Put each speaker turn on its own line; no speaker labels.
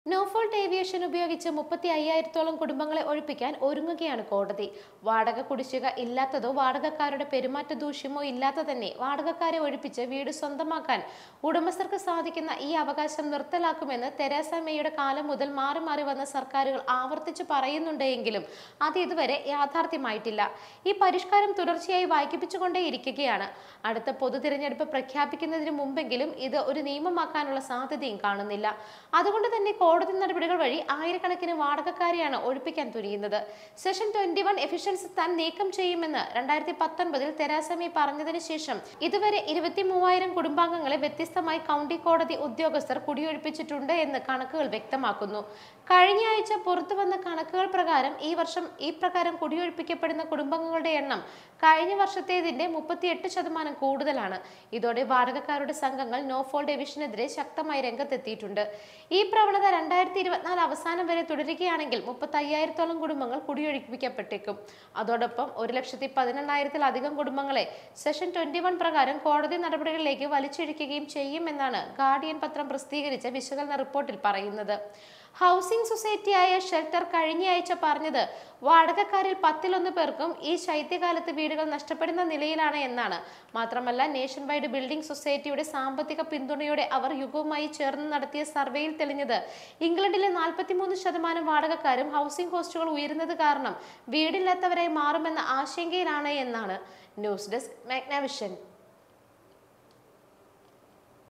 നോഫോൾട്ട് aviation ഉപയോഗിച്ച് മുപ്പത്തി അയ്യായിരത്തോളം കുടുംബങ്ങളെ ഒഴിപ്പിക്കാൻ ഒരുങ്ങുകയാണ് കോടതി വാടക കുടിശ്ശിക ഇല്ലാത്തതോ വാടകക്കാരുടെ പെരുമാറ്റ ദൂഷ്യമോ ഇല്ലാത്ത തന്നെ വാടകക്കാരെ ഒഴിപ്പിച്ച് വീട് സ്വന്തമാക്കാൻ ഉടമസ്ഥർക്ക് സാധിക്കുന്ന ഈ അവകാശം നിർത്തലാക്കുമെന്ന് തെരേസ മേയുടെ കാലം മുതൽ മാറി മാറി വന്ന സർക്കാരുകൾ ആവർത്തിച്ചു പറയുന്നുണ്ടെങ്കിലും അത് ഇതുവരെ യാഥാർത്ഥ്യമായിട്ടില്ല ഈ പരിഷ്കാരം തുടർച്ചയായി വായിപ്പിച്ചുകൊണ്ടേയിരിക്കുകയാണ് അടുത്ത പൊതു തിരഞ്ഞെടുപ്പ് പ്രഖ്യാപിക്കുന്നതിന് മുമ്പെങ്കിലും ഇത് ഒരു നിയമമാക്കാനുള്ള സാധ്യതയും കാണുന്നില്ല അതുകൊണ്ട് തന്നെ കോടതി നടപടികൾ വഴി ആയിരക്കണക്കിന് വാടകക്കാരെയാണ് ഒഴിപ്പിക്കാൻ തുനിയുന്നത് സെഷൻ ട്വന്റി വൺ എഫിഷ്യൻസി താൻ നീക്കം ചെയ്യുമെന്ന് രണ്ടായിരത്തി പത്തൊൻപതിൽ തെരാസമി പറഞ്ഞതിന് ശേഷം ഇതുവരെ ഇരുപത്തി മൂവായിരം കുടുംബാംഗങ്ങളെ വ്യത്യസ്തമായി കൗണ്ടി കോടതി ഉദ്യോഗസ്ഥർ കുടിയൊഴിപ്പിച്ചിട്ടുണ്ട് എന്ന് കണക്കുകൾ വ്യക്തമാക്കുന്നു കഴിഞ്ഞ ആഴ്ച പുറത്തു വന്ന കണക്കുകൾ പ്രകാരം ഈ വർഷം ഈ പ്രകാരം കുടിയൊഴിപ്പിക്കപ്പെടുന്ന കുടുംബാംഗങ്ങളുടെ എണ്ണം കഴിഞ്ഞ വർഷത്തേതിന്റെ മുപ്പത്തിയെട്ട് ശതമാനം കൂടുതലാണ് ഇതോടെ വാടകക്കാരുടെ സംഘങ്ങൾ നോഫോൾ ഡിവിഷനെതിരെ ശക്തമായി രംഗത്തെത്തിയിട്ടുണ്ട് ഈ പ്രവണത രണ്ടായിരത്തി ഇരുപത്തിനാല് അവസാനം വരെ തുടരുകയാണെങ്കിൽ മുപ്പത്തി അയ്യായിരത്തോളം കുടുംബങ്ങൾ കുടിയൊഴിപ്പിക്കപ്പെട്ടേക്കും അതോടൊപ്പം ഒരു ലക്ഷത്തി പതിനെണ്ണായിരത്തിലധികം കുടുംബങ്ങളെ സെഷൻ ട്വന്റി വൺ പ്രകാരം കോടതി നടപടികളിലേക്ക് വലിച്ചിഴക്കുകയും ചെയ്യുമെന്നാണ് ഗാർഡിയൻ പത്രം പ്രസിദ്ധീകരിച്ച വിശകലന റിപ്പോർട്ടിൽ പറയുന്നത് ഹൗസിംഗ് സൊസൈറ്റിയായ ഷെൽട്ടർ കഴിഞ്ഞയാഴ്ച പറഞ്ഞത് വാടകക്കാരിൽ പത്തിലൊന്ന് പേർക്കും ഈ ശൈത്യകാലത്ത് വീടുകൾ നഷ്ടപ്പെടുന്ന നിലയിലാണ് എന്നാണ് മാത്രമല്ല നേഷൻ വൈഡ് ബിൽഡിംഗ് സൊസൈറ്റിയുടെ സാമ്പത്തിക പിന്തുണയോടെ അവർ യുഗവുമായി ചേർന്ന് നടത്തിയ സർവേയിൽ തെളിഞ്ഞത് ഇംഗ്ലണ്ടിലെ നാൽപ്പത്തിമൂന്ന് ശതമാനം വാടകക്കാരും ഹൗസിംഗ് കോസ്റ്റുകൾ ഉയരുന്നത് കാരണം വീടില്ലാത്തവരായി മാറുമെന്ന ആശങ്കയിലാണ് എന്നാണ് ന്യൂസ് ഡെസ്ക് മാഗ്നാവിഷൻ